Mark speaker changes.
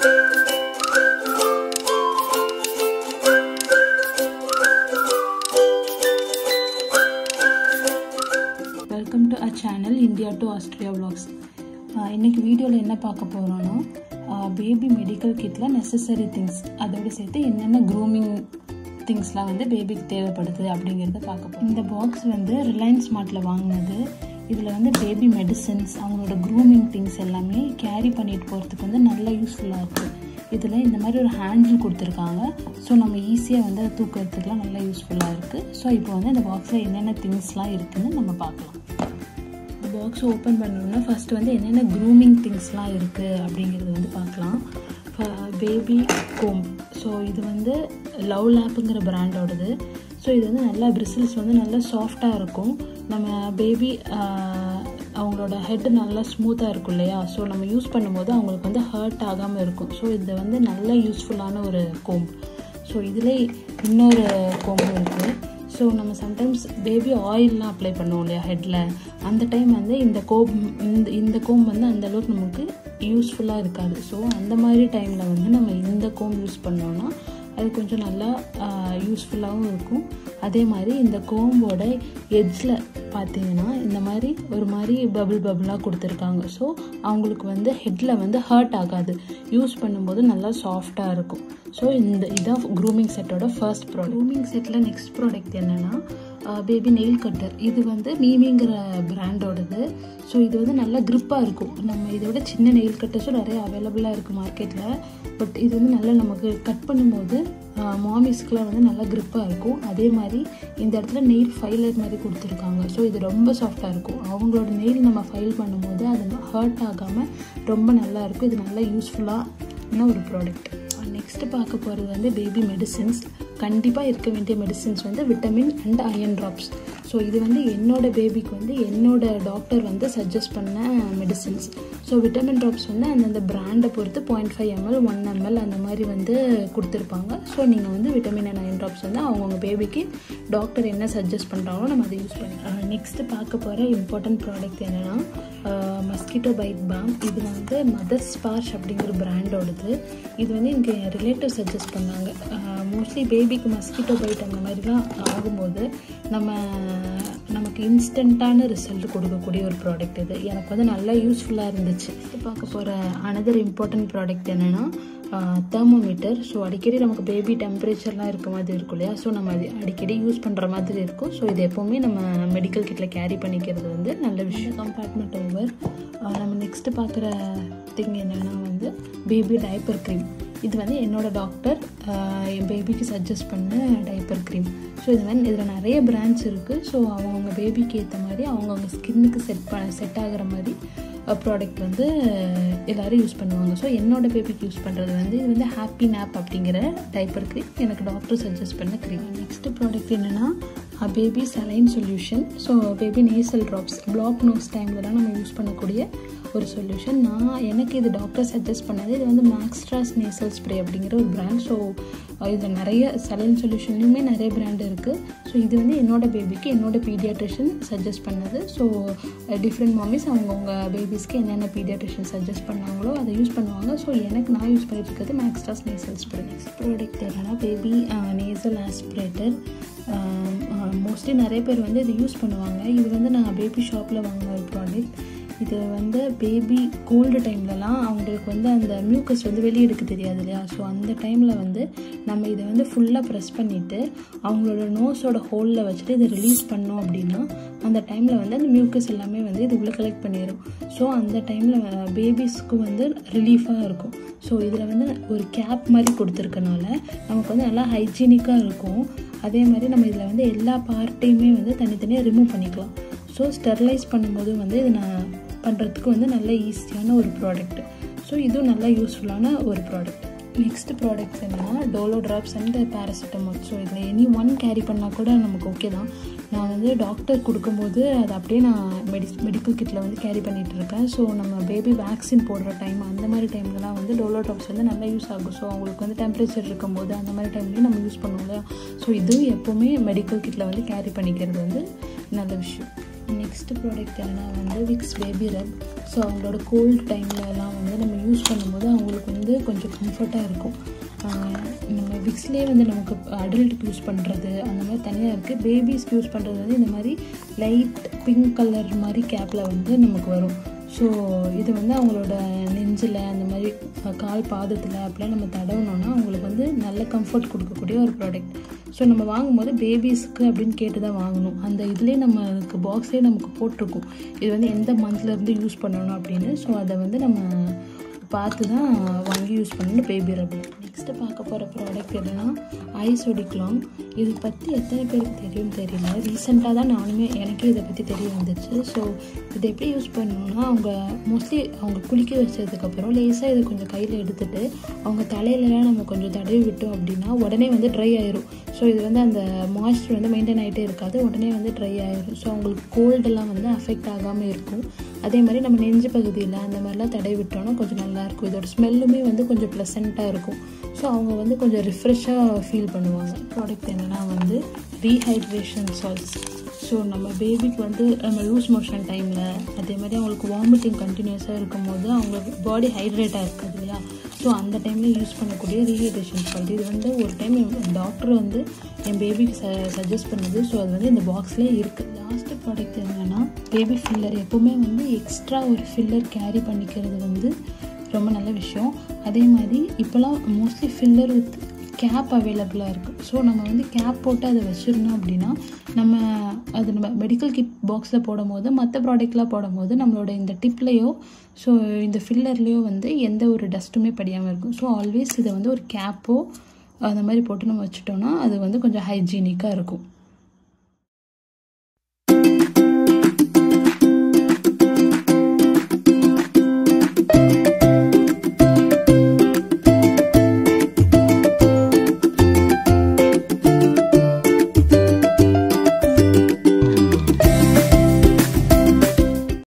Speaker 1: welcome to a channel India to Australia vlogs இன்றைக்கி வீடியோவில் என்ன பார்க்க போகிறோன்னா பேபி மெடிக்கல் கிட்டில் நெசசரி திங்ஸ் அதோடு சேர்த்து என்னென்ன க்ரூமிங் திங்ஸ்லாம் வந்து பேபிக்கு தேவைப்படுது அப்படிங்கிறத பார்க்க போகிறோம் இந்த பாக்ஸ் வந்து ரிலையன்ஸ் மார்ட்டில் வாங்கினது இதில் வந்து பேபி மெடிசன்ஸ் அவங்களோட க்ரூமிங் திங்ஸ் எல்லாமே கேரி பண்ணிட்டு போகிறதுக்கு வந்து நல்லா யூஸ்ஃபுல்லாக இருக்குது இதில் இந்த மாதிரி ஒரு ஹேண்டில் கொடுத்துருக்காங்க ஸோ நம்ம ஈஸியாக வந்து அதை தூக்கிறதுக்குலாம் நல்லா யூஸ்ஃபுல்லாக இருக்குது ஸோ இப்போ வந்து இந்த பாக்ஸில் என்னென்ன திங்ஸ்லாம் இருக்குதுன்னு நம்ம பார்க்கலாம் இந்த பாக்ஸ் ஓப்பன் பண்ணணும்னா ஃபஸ்ட்டு வந்து என்னென்ன க்ரூமிங் திங்ஸ்லாம் இருக்குது அப்படிங்கிறது வந்து பார்க்கலாம் பேபி கோம் ஸோ இது வந்து லவ் லேப்புங்கிற பிராண்டோடது ஸோ இது வந்து நல்லா பிரிசில்ஸ் வந்து நல்லா சாஃப்டாக இருக்கும் நம்ம பேபி அவங்களோட ஹெட் நல்லா ஸ்மூத்தாக இருக்கும் இல்லையா ஸோ நம்ம யூஸ் பண்ணும்போது அவங்களுக்கு வந்து ஹர்ட் ஆகாமல் இருக்கும் ஸோ இது வந்து நல்ல யூஸ்ஃபுல்லான ஒரு கோம் ஸோ இதில் இன்னொரு கோம்பும் இருக்குது ஸோ நம்ம சம்டைம்ஸ் பேபி ஆயிலெலாம் அப்ளை பண்ணுவோம் இல்லையா ஹெட்டில் அந்த டைம் வந்து இந்த கோம் இந்த இந்த கோம் வந்து அந்த அளவுக்கு நமக்கு யூஸ்ஃபுல்லாக இருக்காது ஸோ அந்த மாதிரி டைமில் வந்து நம்ம இந்த கோம் யூஸ் பண்ணோன்னா அது கொஞ்சம் நல்லா யூஸ்ஃபுல்லாகவும் இருக்கும் அதே மாதிரி இந்த கோம்போட எட்ஜில் பார்த்தீங்கன்னா இந்த மாதிரி ஒரு மாதிரி பபிள் பபிளாக கொடுத்துருக்காங்க ஸோ அவங்களுக்கு வந்து ஹெட்டில் வந்து ஹர்ட் ஆகாது யூஸ் பண்ணும்போது நல்லா சாஃப்டாக இருக்கும் ஸோ இந்த இதான் க்ரூமிங் செட்டோட ஃபர்ஸ்ட் ப்ராடக்ட் க்ரூமிங் செட்டில் நெக்ஸ்ட் ப்ராடக்ட் என்னென்னா பேபி நெயில் கட்டர் இது வந்து மீமிங்கிற பிராண்டோடது ஸோ இது வந்து நல்லா க்ரிப்பாக இருக்கும் நம்ம இதோட சின்ன நெயில் கட்டர்ஸும் நிறைய அவைலபிளாக இருக்குது மார்க்கெட்டில் பட் இது வந்து நல்லா நமக்கு கட் பண்ணும்போது மாமிஸ்க்குலாம் வந்து நல்லா க்ரிப்பாக இருக்கும் அதே மாதிரி இந்த இடத்துல நெயில் ஃபைலர் மாதிரி கொடுத்துருக்காங்க ஸோ இது ரொம்ப சாஃப்டாக இருக்கும் அவங்களோட நெயில் நம்ம ஃபைல் பண்ணும்போது அது ஹர்ட் ஆகாமல் ரொம்ப நல்லா இருக்கும் இது நல்லா யூஸ்ஃபுல்லான ஒரு ப்ராடக்ட் நெக்ஸ்ட்டு பார்க்க போகிறது வந்து பேபி மெடிசின்ஸ் கண்டிப்பாக இருக்க வேண்டிய மெடிசின்ஸ் வந்து vitamin and iron drops so இது வந்து என்னோட பேபிக்கு வந்து என்னோட டாக்டர் வந்து சஜஸ்ட் பண்ண மெடிசின்ஸ் ஸோ விட்டமின் ட்ராப்ஸ் வந்து அந்தந்த பிராண்டை பொறுத்து point five ml one ml அந்த மாதிரி வந்து கொடுத்துருப்பாங்க ஸோ நீங்கள் வந்து விட்டமின் அண்ட் அயன் ட்ராப்ஸ் வந்து அவங்கவுங்க பேபிக்கு டாக்டர் என்ன சஜஸ்ட் பண்ணுறாங்களோ நம்ம அதை யூஸ் பண்ணிக்கலாம் நெக்ஸ்ட்டு பார்க்க போகிற இம்பார்ட்டன்ட் ப்ராடக்ட் என்னென்னா மஸ்கிட்டோ பைட் பாம் இது வந்து மதர் ஸ்பார்ஷ் அப்படிங்கிற பிராண்டோடது இது வந்து எனக்கு ரிலேட்டிவ் சஜஸ்ட் பண்ணாங்க மோஸ்ட்லி பேபிக்கு மஸ்கிட்டோ பைட் அந்த மாதிரிலாம் ஆகும்போது நம்ம நமக்கு இன்ஸ்டண்ட்டான ரிசல்ட் கொடுக்கக்கூடிய ஒரு ப்ராடக்ட் இது எனக்கு வந்து நல்லா யூஸ்ஃபுல்லாக இருந்துச்சு பார்க்க போகிற அனதர் இம்பார்ட்டன்ட் ப்ராடக்ட் என்னென்னா தெர்மோமீட்டர் ஸோ அடிக்கடி நமக்கு பேபி டெம்பரேச்சர்லாம் இருக்க மாதிரி இருக்கும் இல்லையா ஸோ நம்ம அது அடிக்கடி யூஸ் பண்ணுற மாதிரி இருக்கும் ஸோ இது எப்போவுமே நம்ம மெடிக்கல் கிட்டில் கேரி பண்ணிக்கிறது வந்து நல்ல விஷயம் கம்பார்ட்மெண்ட் ஓவர் நம்ம நெக்ஸ்ட்டு பார்க்குற திங் என்னென்னா வந்து பேபி டைப்பர் க்ரீம் இது வந்து என்னோடய டாக்டர் என் பேபிக்கு சஜஸ்ட் பண்ண டைப்பர் க்ரீம் ஸோ இது வந்து இதில் நிறைய பிராண்ட்ஸ் இருக்குது ஸோ அவங்கவுங்க பேபிக்கு ஏற்ற மாதிரி அவங்கவுங்க ஸ்கின்னுக்கு செட் பண்ண செட் ஆகிற மாதிரி ப்ராடக்ட் வந்து எல்லோரும் யூஸ் பண்ணுவாங்க ஸோ என்னோட பேபிக்கு யூஸ் பண்ணுறது வந்து இது வந்து ஹாப்பி நேப் அப்படிங்கிற டைப்பர் க்ரீம் எனக்கு டாக்டர் சஜஸ்ட் பண்ண க்ரீம் நெக்ஸ்ட் ப்ராடக்ட் என்னென்னா baby saline solution so baby nasal drops block nose டைம்லலாம் நம்ம யூஸ் பண்ணக்கூடிய ஒரு சொல்யூஷன் நான் எனக்கு இது டாக்டர் சஜஸ்ட் பண்ணது இது வந்து மேக்ஸ்ட்ராஸ் நேசல் ஸ்ப்ரே அப்படிங்கிற ஒரு பிராண்ட் ஸோ இதில் நிறைய சலைன் சொல்யூஷன்லையுமே நிறைய பிராண்ட் இருக்குது ஸோ இது வந்து என்னோட பேபிக்கு என்னோட பீடியாட்ரிஷன் சஜஸ்ட் பண்ணது ஸோ டிஃப்ரெண்ட் மாமிஸ் அவங்கவுங்க பேபிஸ்க்கு என்னென்ன பீடியாட்ரிஷன் சஜஸ்ட் பண்ணாங்களோ அதை யூஸ் பண்ணுவாங்க ஸோ எனக்கு நான் யூஸ் பண்ணிட்டு இருக்கிறது மேக்ஸ்ட்ராஸ் நேசல் ஸ்ப்ரே நெக்ஸ்ட் ப்ராடக்ட் என்னன்னா பேபி நேசல் ஆஸ்பிரேட்டர் மோஸ்ட்லி நிறைய பேர் வந்து இதை யூஸ் பண்ணுவாங்க இது வந்து நான் பேபி ஷாப்பில் வாங்கின ஒரு ப்ராடக்ட் இது வந்து பேபி கோல்டு டைம்லலாம் அவங்களுக்கு வந்து அந்த மியூக்கஸ் வந்து வெளியே எடுக்க தெரியாது இல்லையா ஸோ அந்த டைமில் வந்து நம்ம இதை வந்து ஃபுல்லாக ப்ரெஸ் பண்ணிவிட்டு அவங்களோட நோஸோட ஹோலில் வச்சுட்டு இதை ரிலீஸ் பண்ணோம் அப்படின்னா அந்த டைமில் வந்து அந்த மியூக்கஸ் எல்லாமே வந்து இது உள்ளே கலெக்ட் பண்ணிடும் ஸோ அந்த டைமில் பேபிஸ்க்கு வந்து ரிலீஃபாக இருக்கும் ஸோ இதில் வந்து ஒரு கேப் மாதிரி கொடுத்துருக்கனால நமக்கு வந்து நல்லா ஹைஜீனிக்காக இருக்கும் அதே மாதிரி நம்ம இதில் வந்து எல்லா பார்ட்டையுமே வந்து தனித்தனியாக ரிமூவ் பண்ணிக்கலாம் ஸோ ஸ்டெர்லைஸ் பண்ணும்போது வந்து இது நான் பண்ணுறதுக்கு வந்து நல்ல ஈஸியான ஒரு ப்ராடக்ட் ஸோ இதுவும் நல்ல யூஸ்ஃபுல்லான ஒரு ப்ராடக்ட் நெக்ஸ்ட் ப்ராடக்ட்ஸ் என்னென்னா Dolo drops and paracetamol so இதில் எனி ஒன் கேரி பண்ணால் கூட நமக்கு ஓகே தான் நான் வந்து டாக்டர் கொடுக்கும்போது அதை அப்படியே நான் மெடி மெடிக்கல் கிட்டில் வந்து கேரி பண்ணிகிட்டு இருக்கேன் ஸோ நம்ம பேபி வேக்சின் போடுற டைம் அந்த மாதிரி டைம்லலாம் வந்து டோலோ ட்ராப்ஸ் வந்து நல்லா யூஸ் ஆகும் ஸோ அவங்களுக்கு வந்து டெம்பரேச்சர் இருக்கும்போது அந்த மாதிரி டைம்லேயும் நம்ம யூஸ் பண்ணுவோம் இல்லையா ஸோ இதுவும் எப்போவுமே மெடிக்கல் கிட்டில் வந்து கேரி பண்ணிக்கிறது வந்து நல்ல விஷயம் நெக்ஸ்ட் ப்ராடக்ட் என்னன்னா வந்து விக்ஸ் பேபி ரப் ஸோ அவங்களோட கோல்டு டைம்லலாம் வந்து நம்ம யூஸ் பண்ணும்போது அவங்களுக்கு வந்து கொஞ்சம் கம்ஃபர்ட்டாக இருக்கும் நம்ம விக்ஸ்லேயே வந்து நமக்கு அடல்ட்டுக்கு யூஸ் பண்ணுறது அந்த மாதிரி தனியாக இருக்குது பேபிஸ்க்கு யூஸ் பண்ணுறது வந்து இந்த மாதிரி லைட் பிங்க் கலர் மாதிரி கேப்பில் வந்து நமக்கு வரும் ஸோ இது வந்து அவங்களோட நெஞ்சில் அந்த மாதிரி கால் பாதத்தில் அப்படிலாம் நம்ம தடவினோன்னா அவங்களுக்கு வந்து நல்ல கம்ஃபர்ட் கொடுக்கக்கூடிய ஒரு ப்ராடக்ட் ஸோ நம்ம வாங்கும்போது பேபிஸ்க்கு அப்படின்னு கேட்டு தான் வாங்கணும் அந்த இதுலேயே நம்மளுக்கு பாக்ஸ்லேயே நமக்கு போட்டிருக்கும் இது வந்து எந்த மந்த்லேருந்து யூஸ் பண்ணணும் அப்படின்னு ஸோ அதை வந்து நம்ம பார்த்து தான் வாங்கி யூஸ் பண்ணணும் பேபி ரப் நெக்ஸ்ட்டு பார்க்க போகிற ப்ராடக்ட் எதுனா ஐசோடிக்லாங் இது பற்றி எத்தனை பேருக்கு தெரியும்னு தெரியல ரீசெண்டாக தான் நானுமே எனக்கே இதை பற்றி தெரிய வந்துச்சு ஸோ இதை எப்படி யூஸ் பண்ணணும்னா அவங்க மோஸ்ட்லி அவங்க குளிக்க வச்சதுக்கப்புறம் லேசாக இதை கொஞ்சம் கையில் எடுத்துகிட்டு அவங்க தலையிலலாம் நம்ம கொஞ்சம் தடவி விட்டோம் அப்படின்னா உடனே வந்து ட்ரை ஆயிரும் ஸோ இது வந்து அந்த மாய்ஸ்சர் வந்து மெயின்டைன் ஆகிட்டே இருக்காது உடனே வந்து ட்ரை ஆயிரும் ஸோ அவங்களுக்கு கோல்டெல்லாம் வந்து அஃபெக்ட் ஆகாமல் இருக்கும் அதே மாதிரி நம்ம நெஞ்சு பகுதியில் அந்த மாதிரிலாம் தடவி விட்டோம்னா கொஞ்சம் நல்லாயிருக்கும் இதோட ஸ்மெல்லுமே வந்து கொஞ்சம் ப்ளசண்ட்டாக இருக்கும் ஸோ அவங்க வந்து கொஞ்சம் ரிஃப்ரெஷ்ஷாக ஃபீல் பண்ணுவாங்க ப்ராடக்ட் என்னென்னா வந்து ரீஹைட்ரேஷன் சால்ட்ஸ் ஸோ நம்ம பேபிக்கு வந்து நம்ம லூஸ் மோஷன் டைமில் அதே மாதிரி அவங்களுக்கு வாமிட்டிங் கண்டினியூஸாக இருக்கும் போது அவங்களுக்கு பாடி ஹைட்ரேட்டாக இருக்குது இல்லையா ஸோ அந்த டைமில் யூஸ் பண்ணக்கூடிய ரீஹைட்ரேஷன் சால்ட் இது வந்து ஒரு டைம் என் டாக்டர் வந்து என் பேபிக்கு ச சஜஸ்ட் பண்ணுது ஸோ அது வந்து இந்த பாக்ஸ்லேயே இருக்குது லாஸ்ட்டு ப்ராடக்ட் என்னென்னா பேபி ஃபில்லர் எப்போவுமே வந்து எக்ஸ்ட்ரா ஒரு ஃபில்லர் கேரி பண்ணிக்கிறது வந்து ரொம்ப நல்ல விஷயம் அதே மாதிரி இப்போலாம் மோஸ்ட்லி ஃபில்லர் வித் கேப் அவைலபிளாக இருக்குது ஸோ நம்ம வந்து கேப் போட்டு அதை வச்சுருந்தோம் அப்படின்னா நம்ம அது நம்ம மெடிக்கல் கிட் பாக்ஸில் போடும் போது மற்ற ப்ராடக்ட்லாம் போடும் போது நம்மளோட இந்த டிப்லேயோ ஸோ இந்த ஃபில்லர்லேயோ வந்து எந்த ஒரு டஸ்ட்டுமே படியாமல் இருக்கும் ஸோ ஆல்வேஸ் இதை வந்து ஒரு கேப்போ அந்த மாதிரி போட்டு நம்ம வச்சுட்டோம்னா அது வந்து கொஞ்சம் ஹைஜீனிக்காக இருக்கும்